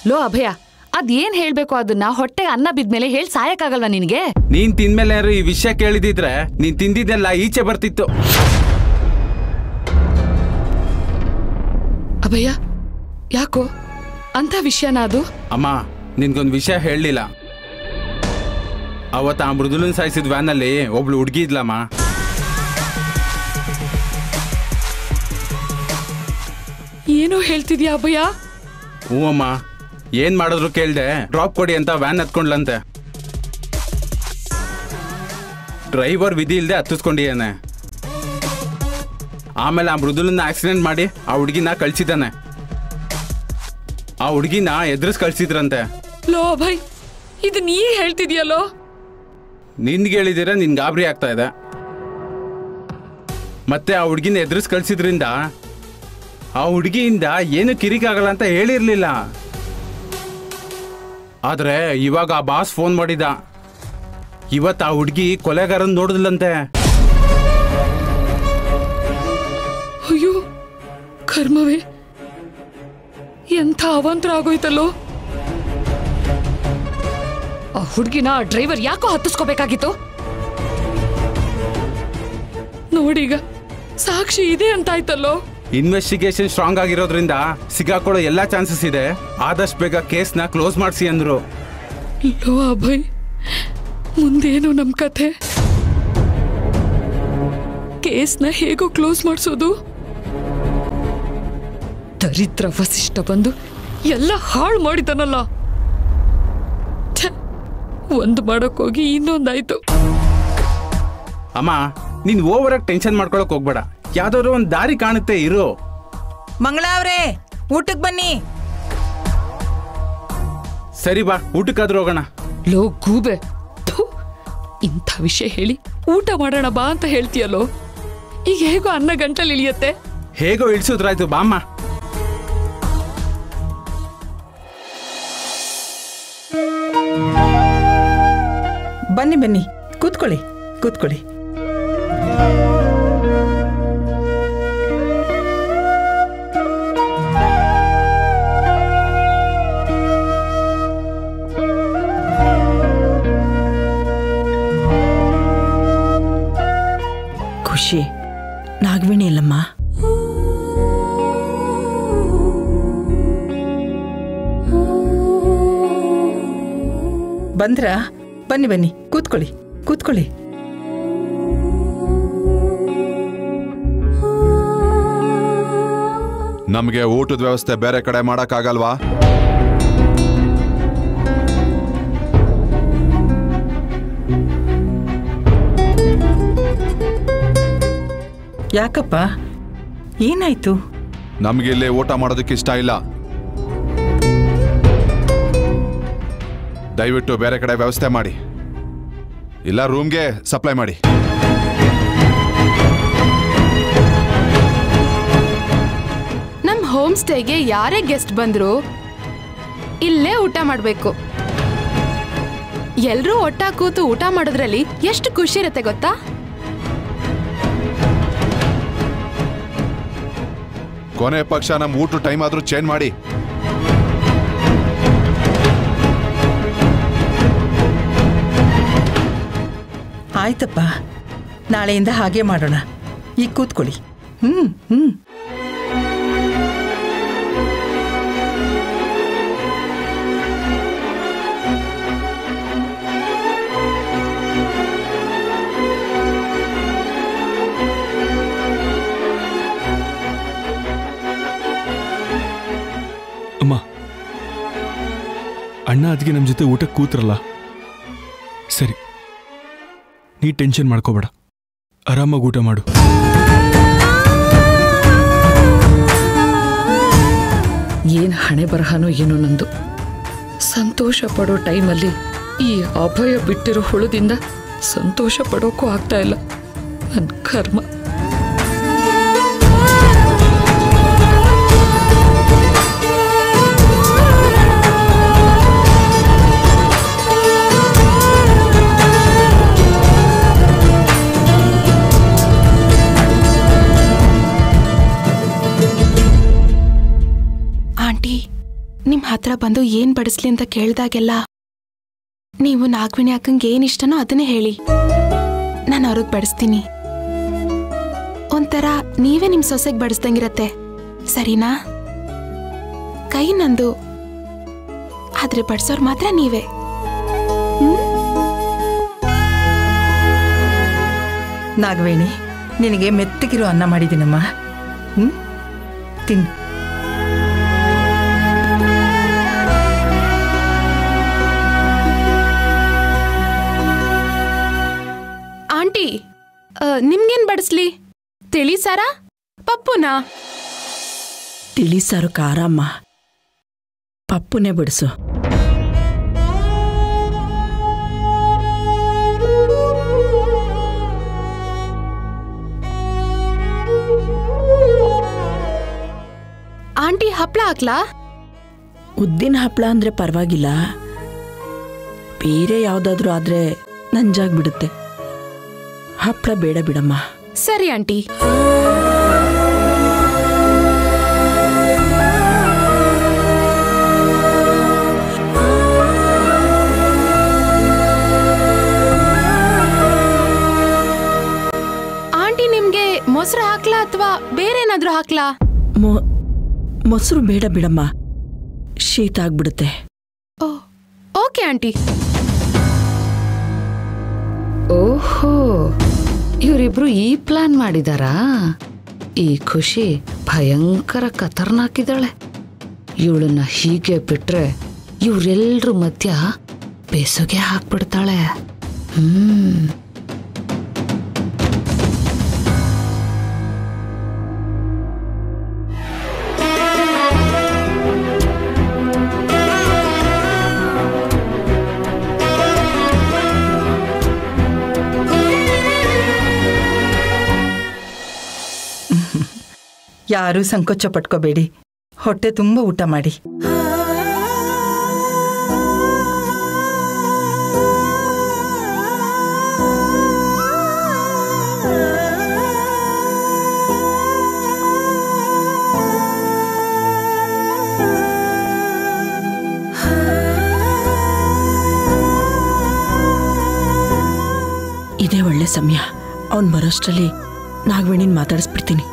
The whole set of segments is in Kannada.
ಲೋ ಅಭಯ ಅದೇನ್ ಹೇಳ್ಬೇಕು ಅದನ್ನ ಹೊಟ್ಟೆ ಅನ್ನ ಬಿದ್ಮೇಲೆ ಹೇಳ್ ಸಾಯಕ್ಕಾಗಲ್ವಾ ನಿನಗೆ ನೀನ್ ತಿಂದ್ಮೇಲೆ ಯಾರು ಈ ವಿಷಯ ಕೇಳಿದಿದ್ರೆ ನೀನ್ ತಿಂದಿದ್ದೆಲ್ಲ ಈಚೆ ಬರ್ತಿತ್ತು ಅಭಯ ಯಾಕೋ ಅಂತ ವಿಷಯನ ಅದು ಅಮ್ಮ ನಿನ್ಗೊಂದ್ ವಿಷಯ ಹೇಳಲಿಲ್ಲ ಅವತ್ತ ಆ ಮೃದುಲನ್ ಸಾಯಿಸಿದ ವ್ಯಾನಲ್ಲಿ ಒಬ್ಳು ಹುಡುಗಿ ಇದ್ಲಮ್ಮ ಏನೋ ಹೇಳ್ತಿದ್ಯಾ ಅಭಯ ಹ್ಞೂ ಅಮ್ಮ ಏನ್ ಮಾಡಿದ್ರು ಕೇಳ್ದೆ ಡ್ರಾಪ್ ಕೊಡಿ ಅಂತ ವ್ಯಾನ್ ಹತ್ಕೊಂಡ್ಲಂತೆ ಡ್ರೈವರ್ ವಿಧಿ ಇಲ್ದೆ ಹತ್ತಿಸ್ಕೊಂಡಿದ್ದಾನೆ ಆಮೇಲೆ ಆ ಮೃದುಲನ್ನ ಆಕ್ಸಿಡೆಂಟ್ ಮಾಡಿ ಆ ಹುಡುಗಿನ ಕಳ್ಸಿದ್ದಾನೆ ಆ ಹುಡುಗಿನ ಎದುರಿಸ್ ಕಳ್ಸಿದ್ರಂತೆ ಲೋ ಅಭಯ್ ಇದು ನೀ ಹೇಳ್ತಿದ್ಯಲ್ಲೋ ನಿನ್ಗೆ ಹೇಳಿದಿರ ನಿನ್ ಗಾಬರಿ ಆಗ್ತಾ ಇದೆ ಮತ್ತೆ ಆ ಹುಡುಗಿನ ಎದುರಿಸ್ ಕಳ್ಸಿದ್ರಿಂದ ಆ ಹುಡುಗಿಯಿಂದ ಏನು ಕಿರಿಕಾಗಲ್ಲ ಅಂತ ಹೇಳಿರ್ಲಿಲ್ಲ ಆದ್ರೆ ಇವಾಗ ಆ ಬಾಸ್ ಫೋನ್ ಮಾಡಿದ ಇವತ್ತು ಆ ಹುಡುಗಿ ಕೊಲೆಗಾರನ್ ನೋಡಿದ್ಲಂತೆ ಅಯ್ಯೋ ಕರ್ಮವೇ ಎಂಥ ಅವಾಂತರ ಆಗೋಯ್ತಲ್ಲೋ ಆ ಹುಡ್ಗಿನ ಆ ಡ್ರೈವರ್ ಯಾಕೋ ಹತ್ತಿಸ್ಕೋಬೇಕಾಗಿತ್ತು ನೋಡೀಗ ಸಾಕ್ಷಿ ಇದೆ ಅಂತಾಯ್ತಲ್ಲೋ ಇನ್ವೆಸ್ಟಿಗೇಷನ್ ಸ್ಟ್ರಾಂಗ್ ಆಗಿರೋದ್ರಿಂದ ಸಿಗಾಕೊಳ್ಳೋ ಎಲ್ಲಾ ಚಾನ್ಸಸ್ ಇದೆ ಆದಷ್ಟು ಬೇಗ ಕೇಸ್ನ ಕ್ಲೋಸ್ ಮಾಡಿಸಿ ಅಂದ್ರು ಲೋ ಅಭಯ್ ಮುಂದೇನು ನಮ್ ಕಥೆ ಕೇಸ್ನ ಹೇಗೋ ಕ್ಲೋಸ್ ಮಾಡಿಸೋದು ದರಿದ್ರ ವಸಿಷ್ಠ ಬಂದು ಎಲ್ಲ ಹಾಳು ಮಾಡಿದನಲ್ಲ ಛೆ, ಒಂದ್ ಮಾಡಕ್ಕೋಗಿ ಇನ್ನೊಂದಾಯ್ತು ಅಮ್ಮ ನೀನ್ ಓವರ್ ಆಗಿ ಟೆನ್ಷನ್ ಮಾಡ್ಕೊಳಕ್ ಹೋಗ್ಬೇಡ ಯಾವ್ದಾದ್ರು ಒಂದ್ ದಾರಿ ಕಾಣುತ್ತೆ ಇರು ಮಂಗಳ ಅವ್ರೇ ಊಟಕ್ಕೆ ಬನ್ನಿ ಸರಿ ಬಾ ಊಟಕ್ಕಾದ್ರೂ ಹೋಗೋಣ ಲೋ ಗೂಬೆ ಥು, ಇಂಥ ವಿಷಯ ಹೇಳಿ ಊಟ ಮಾಡೋಣ ಬಾ ಅಂತ ಹೇಳ್ತೀಯಲ್ಲೋ ಈಗ ಹೇಗೋ ಅನ್ನ ಗಂಟಲ್ಲಿ ಇಳಿಯತ್ತೆ ಹೇಗೋ ಇಳಿಸಿದ್ರಾಯ್ತು ಬಾಮ್ಮ ಬನ್ನಿ ಬನ್ನಿ ಕೂತ್ಕೊಳ್ಳಿ ಕೂತ್ಕೊಳ್ಳಿ ಖುಷಿ ನಾಗವೇಣಿ ಅಲ್ಲಮ್ಮ ಬಂದ್ರಾ ಬನ್ನಿ ಬನ್ನಿ ಕೂತ್ಕೊಳ್ಳಿ ಕೂತ್ಕೊಳ್ಳಿ ನಮಗೆ ಊಟದ ವ್ಯವಸ್ಥೆ ಬೇರೆ ಕಡೆ ಮಾಡಕ್ಕಾಗಲ್ವಾ ಯಾಕಪ್ಪ ಏನಾಯ್ತು ನಮ್ಗೆ ಇಲ್ಲಿ ಊಟ ಮಾಡೋದಕ್ಕೆ ಇಷ್ಟ ಇಲ್ಲ ದಯವಿಟ್ಟು ಬೇರೆ ಕಡೆ ವ್ಯವಸ್ಥೆ ಮಾಡಿ ಇಲ್ಲ ರೂಮ್ಗೆ ಸಪ್ಲೈ ಮಾಡಿ ನಮ್ ಹೋಮ್ ಸ್ಟೇಗೆ ಯಾರೇ ಗೆಸ್ಟ್ ಬಂದ್ರು ಇಲ್ಲೇ ಊಟ ಮಾಡ್ಬೇಕು ಎಲ್ರೂ ಒಟ್ಟ ಕೂತು ಊಟ ಮಾಡೋದ್ರಲ್ಲಿ ಎಷ್ಟು ಖುಷಿ ಇರುತ್ತೆ ಗೊತ್ತಾ ಕೊನೆ ಪಕ್ಷ ನಮ್ಮ ಊಟ ಟೈಮ್ ಆದ್ರೂ ಚೇಂಜ್ ಮಾಡಿ ಆಯ್ತಪ್ಪ ನಾಳೆಯಿಂದ ಹಾಗೆ ಮಾಡೋಣ ಈಗ ಕೂತ್ಕೊಳ್ಳಿ ಹ್ಮ್ ಹ್ಮ್ ಅಮ್ಮ ಅಣ್ಣ ಅದಕ್ಕೆ ನಮ್ಮ ಜೊತೆ ಊಟಕ್ಕೆ ಕೂತ್ರಲ್ಲ ಸರಿ ನೀ ಟೆನ್ಷನ್ ಮಾಡ್ಕೋಬೇಡ ಆರಾಮಾಗಿ ಊಟ ಮಾಡು ಏನ್ ಹಣೆ ಬರಹನೋ ಏನೋ ನಂದು ಸಂತೋಷ ಪಡೋ ಟೈಮಲ್ಲಿ ಈ ಅಭಯ ಬಿಟ್ಟಿರೋ ಹುಳದಿಂದ ಸಂತೋಷ ಪಡೋಕ್ಕೂ ಆಗ್ತಾ ಇಲ್ಲ ನನ್ನ ಕರ್ಮ ನಿಮ್ ಹತ್ರ ಬಂದು ಏನ್ ಬಡಿಸ್ಲಿ ಅಂತ ಕೇಳ್ದಾಗೆಲ್ಲ ನೀವು ನಾಗವಿಣಿ ಅಕ್ಕಂಗೆ ಏನ್ ಇಷ್ಟನೋ ಅದನ್ನೇ ಹೇಳಿ ನಾನು ಅವ್ರಿಗೆ ಬಡಿಸ್ತೀನಿ ಒಂಥರ ನೀವೇ ನಿಮ್ ಸೊಸೆಗೆ ಬಡಿಸ್ದಂಗಿರತ್ತೆ ಸರಿನಾ ಕೈ ನಂದು ಆದ್ರೆ ಬಡ್ಸೋರ್ ಮಾತ್ರ ನೀವೇ ನಾಗವೇಣಿ ನಿನಗೆ ಮೆತ್ತಗಿರೋ ಅನ್ನ ಮಾಡಿದ್ದೀನಮ್ಮ ಹ್ಞೂ ತಿನ್ನು ಆಂಟಿ ಆ, ನಿಮ್ಗೇನ್ ಬಡಿಸ್ಲಿ ತಿಳಿ ಸಾರ ಪಪ್ಪುನಾ ತಿಳಿ ಸಾರು ಖಾರಮ್ಮ ಪಪ್ಪುನೇ ಬಿಡಿಸು ಆಂಟಿ ಹಪ್ಳ ಹಾಕ್ಲಾ ಉದ್ದಿನ ಹಪ್ಪಳ ಅಂದ್ರೆ ಪರವಾಗಿಲ್ಲ ಬೇರೆ ಯಾವುದಾದ್ರೂ ಆದ್ರೆ ನಂಜಾಗ್ಬಿಡುತ್ತೆ ಹಪ್ಪಳ ಬೇಡ ಬಿಡಮ್ಮ ಸರಿ ಆಂಟಿ ಆಂಟಿ ನಿಮ್ಗೆ ಮೊಸರು ಹಾಕ್ಲಾ ಅಥವಾ ಬೇರೆ ಏನಾದ್ರೂ ಹಾಕ್ಲಾ ಮೊ ಮೊಸರು ಬೇಡ ಬಿಡಮ್ಮ ಶೀತ ಆಗ್ಬಿಡುತ್ತೆ ಓ ಓಕೆ ಆಂಟಿ ಓಹೋ ಇವರಿಬ್ರು ಈ ಪ್ಲಾನ್ ಮಾಡಿದಾರಾ ಈ ಖುಷಿ ಭಯಂಕರ ಖತರ್ನಾಕಿದ್ದಾಳೆ ಇವಳನ್ನ ಹೀಗೆ ಬಿಟ್ರೆ ಇವರೆಲ್ರ ಮಧ್ಯ ಬೇಸುಗೆ ಹಾಕ್ಬಿಡ್ತಾಳೆ ಹ್ಮ್ ಯಾರೂ ಸಂಕೋಚ ಪಟ್ಕೋಬೇಡಿ ಹೊಟ್ಟೆ ತುಂಬ ಊಟ ಮಾಡಿ ಇದೇ ಒಳ್ಳೆ ಸಮಯ ಅವ್ನು ಬರೋಷ್ಟರಲ್ಲಿ ನಾಗವೇಣಿನ ಮಾತಾಡಿಸ್ಬಿಡ್ತೀನಿ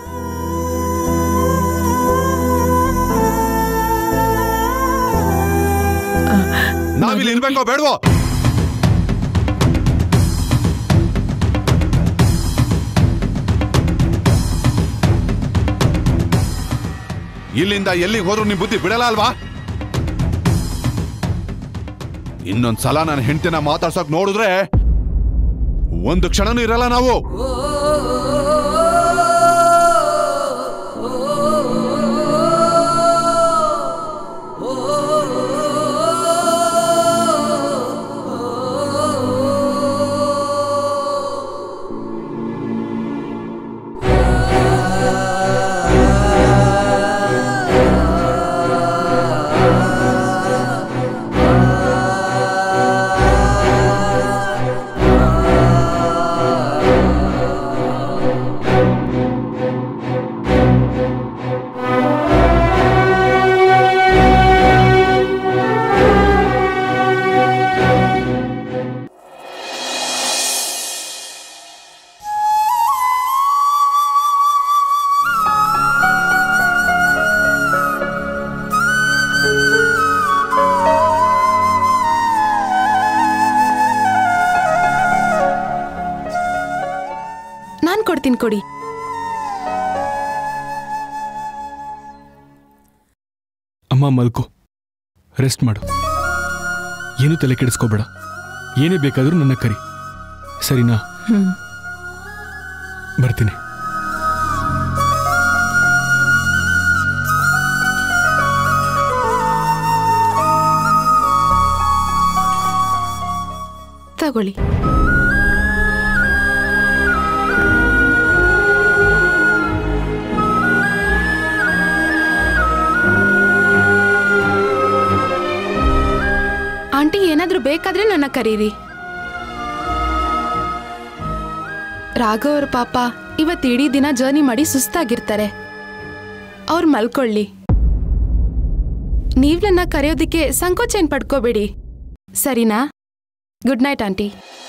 ನಾವಿಲ್ಲಿ ಇರ್ಬೇಕೋ ಬೇಡವೋ ಇಲ್ಲಿಂದ ಎಲ್ಲಿಗೆ ಹೋದ್ರು ನಿಮ್ ಬುದ್ಧಿ ಬಿಡಲ್ಲ ಅಲ್ವಾ ಇನ್ನೊಂದ್ ಸಲ ನನ್ನ ಹೆಂಡತಿನ ಮಾತಾಡ್ಸಕ್ ನೋಡಿದ್ರೆ ಒಂದು ಕ್ಷಣನೂ ಇರಲ್ಲ ನಾವು ನಾನ್ ಕೊಡ್ತೀನಿ ಕೊಡಿ ಅಮ್ಮ ಮಲ್ಕೋ ರೆಸ್ಟ್ ಮಾಡು ಏನು ತಲೆ ಕೆಡಿಸ್ಕೋಬೇಡ ಏನೇ ಬೇಕಾದರೂ ನನ್ನ ಕರಿ ಸರಿನಾ ಹ್ಮ್ ಬರ್ತೀನಿ ತಗೊಳ್ಳಿ ಆಂಟಿ ಏನಾದ್ರೂ ಬೇಕಾದ್ರೆ ನನ್ನ ಕರೀರಿ ರಾಘವ್ ಅವ್ರ ಪಾಪ ಇವತ್ತು ಇಡೀ ದಿನ ಜರ್ನಿ ಮಾಡಿ ಸುಸ್ತಾಗಿರ್ತಾರೆ ಅವ್ರು ಮಲ್ಕೊಳ್ಳಿ ನೀವ್ ನನ್ನ ಕರೆಯೋದಿಕ್ಕೆ ಸಂಕೋಚ ಏನ್ ಪಡ್ಕೋಬೇಡಿ ಸರಿನಾ ಗುಡ್ ನೈಟ್ ಆಂಟಿ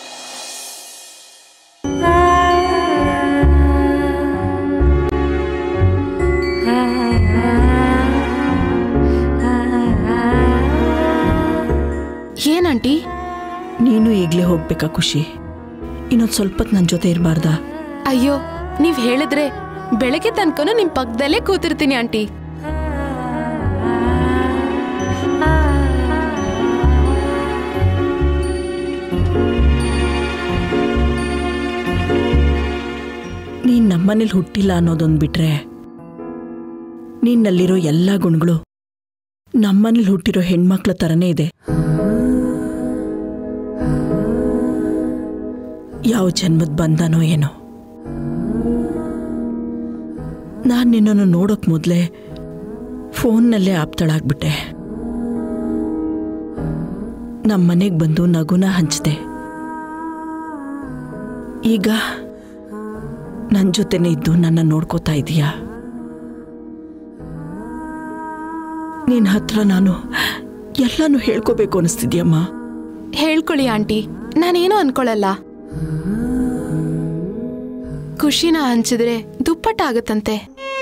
ಏನಂಟಿ ನೀನು ಈಗಲೇ ಹೋಗ್ಬೇಕಾ ಖುಷಿ ಇನ್ನೊಂದು ಸ್ವಲ್ಪ ಹೊತ್ತು ನನ್ನ ಜೊತೆ ಇರಬಾರ್ದಾ ಅಯ್ಯೋ ನೀವ್ ಹೇಳಿದ್ರೆ ಬೆಳಗ್ಗೆ ತನಕನೂ ನಿಮ್ ಪಕ್ಕದಲ್ಲೇ ಕೂತಿರ್ತೀನಿ ಆಂಟಿ ನೀನು ನಮ್ಮನೇಲಿ ಹುಟ್ಟಿಲ್ಲ ಅನ್ನೋದೊಂದು ಬಿಟ್ರೆ ನಿನ್ನಲ್ಲಿರೋ ಎಲ್ಲ ಗುಣಗಳು ನಮ್ಮನೇಲಿ ಹುಟ್ಟಿರೋ ಹೆಣ್ಮಕ್ಳ ಥರನೇ ಇದೆ ಯಾವ ಜನ್ಮದ ಬಂದನೋ ಏನೋ ನಾನು ನಿನ್ನನ್ನು ನೋಡೋಕ್ ಮೊದಲೇ ಫೋನ್ನಲ್ಲೇ ಆಪ್ತಳಾಗ್ಬಿಟ್ಟೆ ನಮ್ಮ ಮನೆಗೆ ಬಂದು ನಗುನ ಹಂಚಿದೆ ಈಗ ನನ್ನ ಜೊತೆನೇ ಇದ್ದು ನನ್ನ ನೋಡ್ಕೋತಾ ಇದೀಯಾ ನಿನ್ನ ಹತ್ರ ನಾನು ಎಲ್ಲಾನು ಹೇಳ್ಕೋಬೇಕು ಅನಿಸ್ತಿದ್ಯಮ್ಮ ಹೇಳ್ಕೊಳ್ಳಿ ಆಂಟಿ ನಾನೇನು ಅನ್ಕೊಳಲ್ಲ ಖುಷಿನ ಹಂಚಿದ್ರೆ ದುಪ್ಪಟ್ಟಾಗತ್ತಂತೆ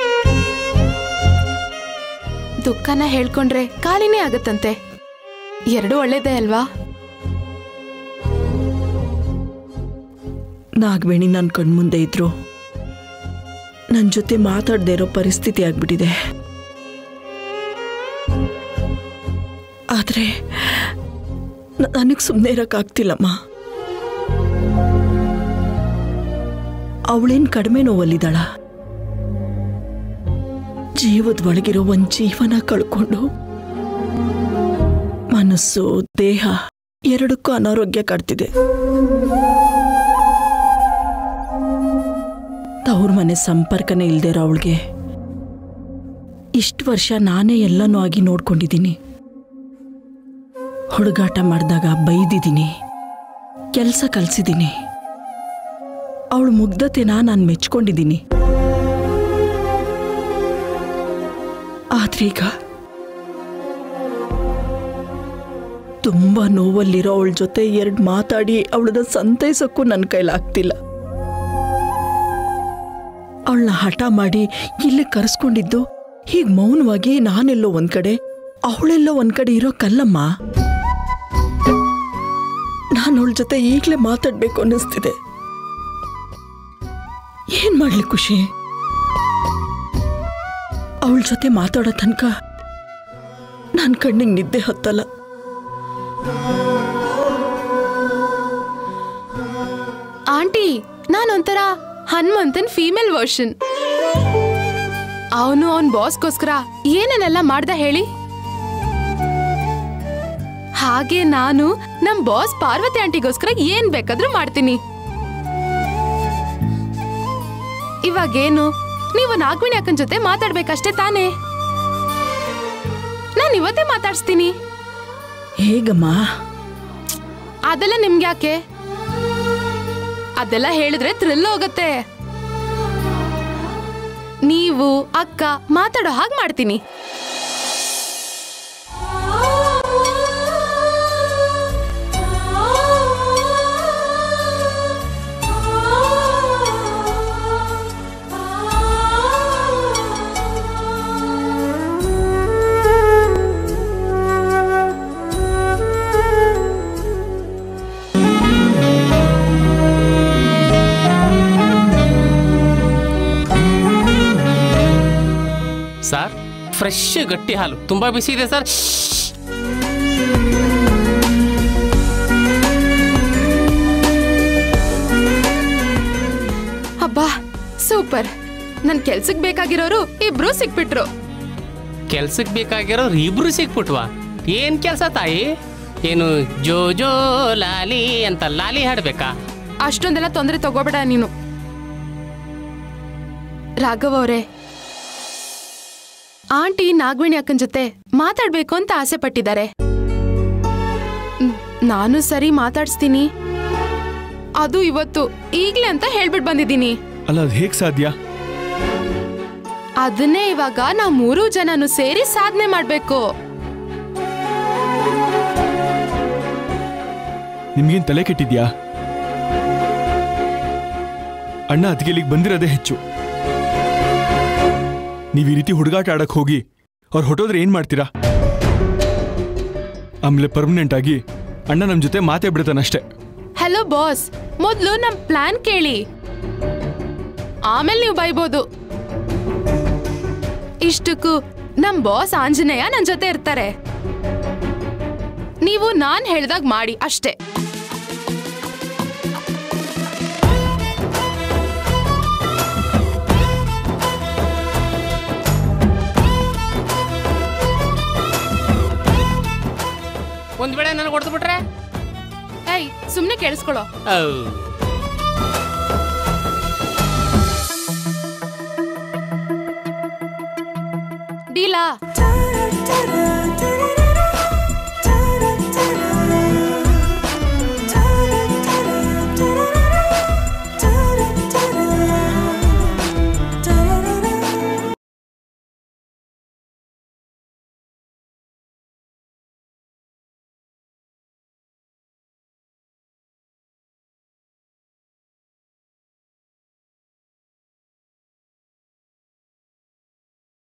ದುಃಖನ ಹೇಳ್ಕೊಂಡ್ರೆ ಖಾಲಿನೇ ಆಗತ್ತಂತೆ ಎರಡೂ ಒಳ್ಳೇದೇ ಅಲ್ವಾ ನಾಗವೇಣಿ ನನ್ನ ಕಣ್ಮುಂದೆ ಇದ್ರು ನನ್ನ ಜೊತೆ ಮಾತಾಡದೇ ಇರೋ ಪರಿಸ್ಥಿತಿ ಆಗ್ಬಿಟ್ಟಿದೆ ಆದರೆ ನನಗೆ ಸುಮ್ಮನೆ ಇರೋಕ್ಕಾಗ್ತಿಲ್ಲಮ್ಮ ಅವಳೇನು ಕಡಿಮೆ ನೋವಲ್ಲಿದ್ದಾಳ ಜೀವದ ಒಳಗಿರೋ ಒಂದು ಜೀವನ ಕಳ್ಕೊಂಡು ಮನಸ್ಸು ದೇಹ ಎರಡಕ್ಕೂ ಅನಾರೋಗ್ಯ ಕಾಡ್ತಿದೆ ತವ್ರ ಮನೆ ಸಂಪರ್ಕನೇ ಇಲ್ದೇ ಇರೋ ಅವಳಿಗೆ ಇಷ್ಟು ವರ್ಷ ನಾನೇ ಎಲ್ಲನೂ ಆಗಿ ನೋಡ್ಕೊಂಡಿದ್ದೀನಿ ಹುಡುಗಾಟ ಮಾಡಿದಾಗ ಬೈದಿದ್ದೀನಿ ಕೆಲಸ ಕಲಿಸಿದ್ದೀನಿ ಅವಳು ಮುಗ್ಧತೆನ ನಾನು ಮೆಚ್ಕೊಂಡಿದ್ದೀನಿ ಆದ್ರೀಗ ತುಂಬ ನೋವಲ್ಲಿರೋ ಅವಳ ಜೊತೆ ಎರಡು ಮಾತಾಡಿ ಅವಳನ್ನ ಸಂತೈಸೋಕ್ಕೂ ನನ್ನ ಕೈಲಾಗ್ತಿಲ್ಲ ಅವಳನ್ನ ಹಠ ಮಾಡಿ ಇಲ್ಲಿ ಕರೆಸ್ಕೊಂಡಿದ್ದು ಹೀಗೆ ಮೌನವಾಗಿ ನಾನೆಲ್ಲೋ ಒಂದ್ ಕಡೆ ಅವಳೆಲ್ಲೋ ಒಂದ್ ಕಡೆ ಇರೋ ಕಲ್ಲಮ್ಮ ನಾನು ಅವಳ ಜೊತೆ ಈಗಲೇ ಮಾತಾಡ್ಬೇಕು ಅನ್ನಿಸ್ತಿದೆ ಏನ್ ಮಾಡ್ಲಿ ಖುಷಿ ಅವಳ ಜೊತೆ ಮಾತಾಡೋ ತನಕ ನನ್ನ ಕಣ್ಣಿಗೆ ನಿದ್ದೆ ಹತ್ತಲ್ಲ ಆಂಟಿ ನಾನೊಂಥರ ಹನುಮಂತನ್ ಫೀಮೇಲ್ ವರ್ಷನ್ ಅವನು ಅವನ್ ಬಾಸ್ಗೋಸ್ಕರ ಏನೇನೆಲ್ಲ ಮಾಡ್ದ ಹೇಳಿ ಹಾಗೆ ನಾನು ನಮ್ ಬಾಸ್ ಪಾರ್ವತಿ ಆಂಟಿಗೋಸ್ಕರ ಏನ್ ಬೇಕಾದ್ರೂ ಮಾಡ್ತೀನಿ ಇವಾಗೇನು ನೀವು ನಾಗವಿಣಿ ಅಕ್ಕನ ಜೊತೆ ಮಾತಾಡ್ಬೇಕಷ್ಟೇ ತಾನೇ ನಾನು ಇವತ್ತೇ ಮಾತಾಡ್ಸ್ತೀನಿ ಹೇಗಮ್ಮ ಅದೆಲ್ಲ ನಿಮ್ಗೆ ಯಾಕೆ ಅದೆಲ್ಲ ಹೇಳಿದ್ರೆ ಥ್ರಿಲ್ ಹೋಗತ್ತೆ ನೀವು ಅಕ್ಕ ಮಾತಾಡೋ ಹಾಗೆ ಮಾಡ್ತೀನಿ ಸರ್ ಫ್ರೆಶ್ ಗಟ್ಟಿ ಹಾಲು ತುಂಬಾ ಬಿಸಿ ಇದೆ ಸರ್ ಅಬ್ಬಾ ಸೂಪರ್ ನನ್ ಕೆಲ್ಸಕ್ ಬೇಕಾಗಿರೋರು ಇಬ್ರು ಸಿಕ್ಬಿಟ್ರು ಕೆಲ್ಸಕ್ಕೆ ಬೇಕಾಗಿರೋರು ಇಬ್ರು ಸಿಕ್ಬಿಟ್ವಾ ಏನ್ ಕೆಲಸ ತಾಯಿ ಏನು ಜೋ ಜೋ ಲಾಲಿ ಅಂತ ಲಾಲಿ ಹಾಡ್ಬೇಕಾ ಅಷ್ಟೊಂದೆಲ್ಲ ತೊಂದರೆ ತಗೋಬೇಡ ನೀನು ರಾಘವ್ ಅವರೇ ಆಂಟಿ ನಾಗವೇಣಿ ಅಕ್ಕನ ಜೊತೆ ಮಾತಾಡ್ಬೇಕು ಅಂತ ಆಸೆ ಪಟ್ಟಿದ್ದಾರೆ ಮ್, ನಾನು ಸರಿ ಮಾತಾಡ್ಸ್ತೀನಿ ಅದು ಇವತ್ತು ಈಗ್ಲೇ ಅಂತ ಹೇಳ್ಬಿಟ್ ಬಂದಿದ್ದೀನಿ ಅಲ್ಲ ಅದು ಹೇಗೆ ಸಾಧ್ಯ ಅದನ್ನೇ ಇವಾಗ ನಾವು ಮೂರು ಜನನು ಸೇರಿ ಸಾಧನೆ ಮಾಡ್ಬೇಕು ನಿಮ್ಗೇನ್ ತಲೆ ಕೆಟ್ಟಿದ್ಯಾ ಅಣ್ಣ ಅದಕ್ಕೆ ಇಲ್ಲಿಗೆ ಬಂದಿರೋದೇ ಹೆಚ್ಚು ನೀವು ಈ ರೀತಿ ಹುಡುಗಾಟ ಆಡಕ್ ಹೋಗಿ ಅವ್ರು ಹೊಟ್ಟೋದ್ರೆ ಏನ್ ಮಾಡ್ತೀರಾ ಆಮೇಲೆ ಪರ್ಮನೆಂಟ್ ಆಗಿ ಅಣ್ಣ ನಮ್ಮ ಜೊತೆ ಮಾತೇ ಬಿಡ್ತಾನಷ್ಟೇ ಹಲೋ ಬಾಸ್ ಮೊದ್ಲು ನಮ್ ಪ್ಲಾನ್ ಕೇಳಿ ಆಮೇಲೆ ನೀವು ಬೈಬೋದು ಇಷ್ಟಕ್ಕೂ ನಮ್ ಬಾಸ್ ಆಂಜನೇಯ ನನ್ ಜೊತೆ ಇರ್ತಾರೆ ನೀವು ನಾನ್ ಹೇಳ್ದಾಗ ಮಾಡಿ ಅಷ್ಟೇ ಒಂದ್ ವೇಳೆ ನನಗೆ ಹೊಡೆದು ಬಿಟ್ರೆ ಏಯ್ ಸುಮ್ನೆ ಕೇಳಿಸ್ಕೊಳ್ಳೋ ಡೀಲಾ